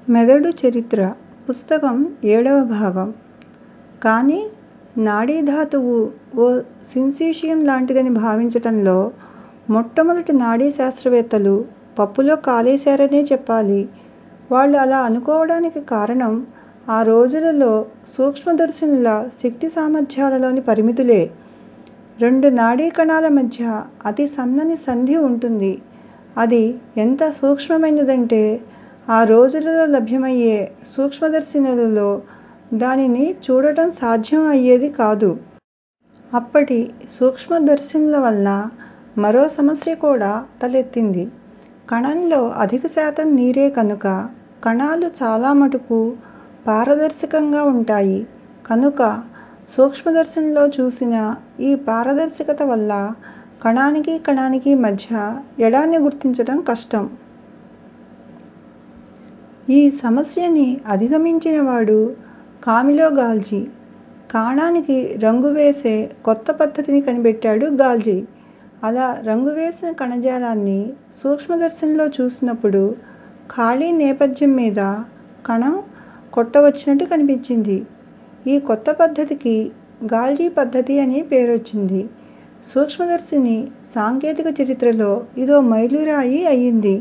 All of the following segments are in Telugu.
మెదడు చరిత్ర పుస్తకం ఏడవ భాగం కానీ నాడీధాతువు ఓ సిన్సీషియం లాంటిదని భావించటంలో మొట్టమొదటి నాడీ శాస్త్రవేత్తలు పప్పులో కాలేశారనే చెప్పాలి. వాళ్ళు అలా అనుకోవడానికి కారణం ఆ రోజులలో సూక్ష్మదర్శినుల శక్తి సామర్థ్యాలలోని పరిమితులే. రెండు నాడీ కణాల మధ్య అతి సన్నని సంధి ఉంటుంది. అది ఎంత సూక్ష్మమైనదంటే ఆ రోజులలో లభ్యమయ్యే సూక్ష్మదర్శినులలో దానిని చూడటం సాధ్యం అయ్యేది కాదు. అప్పటి సూక్ష్మదర్శినుల వలన మరో సమస్య కూడా తలెత్తింది. కణంలో అధిక శాతం నీరే కనుక కణాలు చాలా మటుకు పారదర్శకంగా ఉంటాయి. కనుక సూక్ష్మదర్శినిలో చూసిన ఈ పారదర్శకత వల్ల కణానికి కణానికి మధ్య ఎడాన్ని గుర్తించటం కష్టం. ఈ సమస్యని అధిగమించినవాడు కామిలో గాల్జీ. కాణానికి రంగు వేసే కొత్త పద్ధతిని కనిపెట్టాడు గాల్జీ. అలా రంగు వేసిన కణజాలాన్ని సూక్ష్మదర్శినిలో చూసినప్పుడు ఖాళీ నేపథ్యం మీద కణం కొట్టవచ్చినట్టు కనిపించింది. ఈ కొత్త పద్ధతికి గాల్జీ పద్ధతి అని పేరొచ్చింది. సూక్ష్మదర్శిని సాంకేతిక చరిత్రలో ఇదో మైలురాయి అయింది.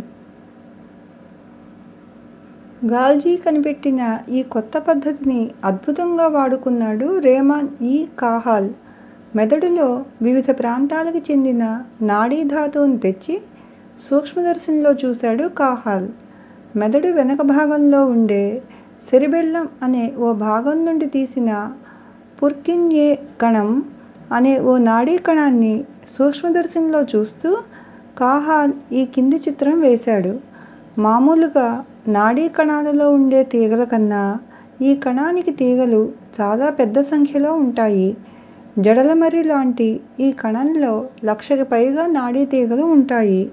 గాల్జీ కనిపెట్టిన ఈ కొత్త పద్ధతిని అద్భుతంగా వాడుకున్నాడు రేమాన్ ఇ కాహాల్. మెదడులో వివిధ ప్రాంతాలకి చెందిన నాడీ ధాతువుని తెచ్చి సూక్ష్మదర్శినిలో చూశాడు కాహాల్. మెదడు వెనక భాగంలో ఉండే సెరిబెల్లం అనే ఓ భాగం నుండి తీసిన పుర్కిన్యే కణం అనే ఓ నాడీ కణాన్ని సూక్ష్మదర్శినిలో చూస్తూ కాహాల్ ఈ కింది చిత్రం వేశాడు. మామూలుగా నాడీ కణాలలో ఉండే తీగల కన్నా ఈ కణానికి తీగలు చాలా పెద్ద సంఖ్యలో ఉంటాయి. జడలమర్రి లాంటి ఈ కణంలో లక్షకి పైగా నాడీ తీగలు ఉంటాయి.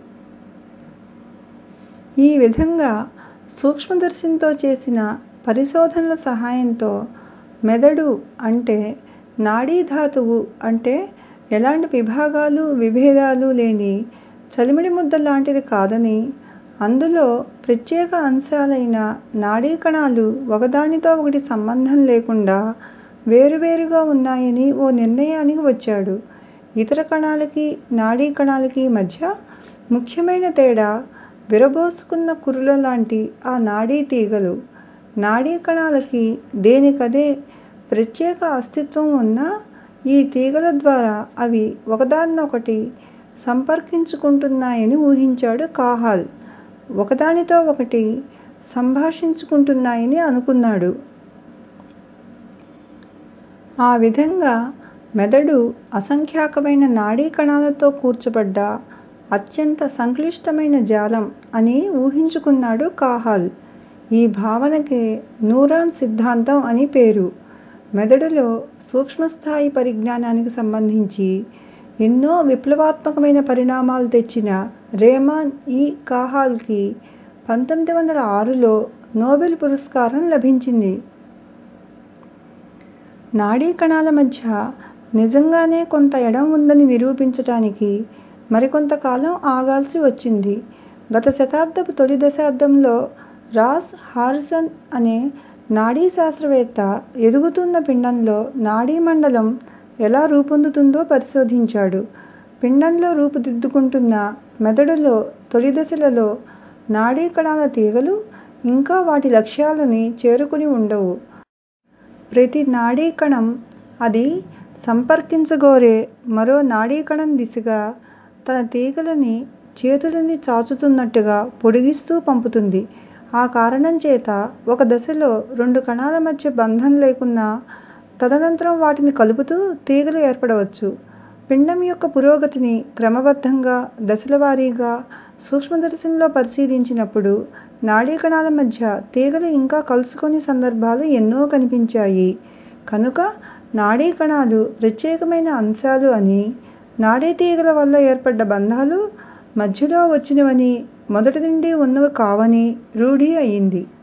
ఈ విధంగా సూక్ష్మదర్శినితో చేసిన పరిశోధనల సహాయంతో మెదడు అంటే నాడీ ధాతువు అంటే ఎలాంటి విభాగాలు విభేదాలు లేని చలిమిడి ముద్ద లాంటిది కాదని, అందులో ప్రత్యేక అంశాలైన నాడీ కణాలు ఒకదానితో ఒకటి సంబంధం లేకుండా వేరువేరుగా ఉన్నాయని ఓ నిర్ణయానికి వచ్చాడు. ఇతర కణాలకి నాడీ కణాలకి మధ్య ముఖ్యమైన తేడా విరబోసుకున్న కురుల లాంటి ఆ నాడీ తీగలు. నాడీ కణాలకి దేనికదే ప్రత్యేక అస్తిత్వం ఉన్నా ఈ తీగల ద్వారా అవి ఒకదాన్నొకటి సంపర్కించుకుంటున్నాయని ఊహించాడు కాహాల్. ఒకదానితో ఒకటి సంభాషించుకుంటున్నాయని అనుకున్నాడు. ఆ విధంగా మెదడు అసంఖ్యాకమైన నాడీ కణాలతో కూర్చబడ్డ అత్యంత సంక్లిష్టమైన జాలం అని ఊహించుకున్నాడు కాహాల్. ఈ భావనకే న్యూరాన్ సిద్ధాంతం అని పేరు. మెదడులో సూక్ష్మస్థాయి పరిజ్ఞానానికి సంబంధించి ఎన్నో విప్లవాత్మకమైన పరిణామాలు తెచ్చిన రేమాన్ ఇ కాహాల్ కి పంతొమ్మిది వందల ఆరులో నోబెల్ పురస్కారం లభించింది. నాడీ కణాల మధ్య నిజంగానే కొంత ఎడం ఉందని నిరూపించటానికి మరికొంత కాలం ఆగాల్సి వచ్చింది. గత శతాబ్దపు తొలి దశాబ్దంలో రాస్ హారిసన్ అనే నాడీ శాస్త్రవేత్త ఎదుగుతున్న పిండంలో నాడీ మండలం ఎలా రూపొందుతుందో పరిశోధించాడు. పిండంలో రూపుదిద్దుకుంటున్న మెదడులో తొలి దశలలో నాడీ కణాల తీగలు ఇంకా వాటి లక్ష్యాలని చేరుకుని ఉండవు. ప్రతి నాడీ కణం అది సంపర్కించగోరే మరో నాడీ కణం దిశగా తన తీగలని చేతులని చాచుతున్నట్టుగా పొడిగిస్తూ పంపుతుంది. ఆ కారణం చేత ఒక దశలో రెండు కణాల మధ్య బంధం లేకున్నా తదనంతరం వాటిని కలుపుతూ తీగలు ఏర్పడవచ్చు. పిండం యొక్క పురోగతిని క్రమబద్ధంగా దశలవారీగా సూక్ష్మదర్శినిలో పరిశీలించినప్పుడు నాడీ కణాల మధ్య తీగలు ఇంకా కలుసుకోని సందర్భాలు ఎన్నో కనిపించాయి. కనుక నాడీ కణాలు ప్రత్యేకమైన అంశాలు అని, నాడీ తీగల వల్ల ఏర్పడ్డ బంధాలు మధ్యలో వచ్చినవని మొదటి నుండీ ఉన్నవి కావని రూఢి అయింది.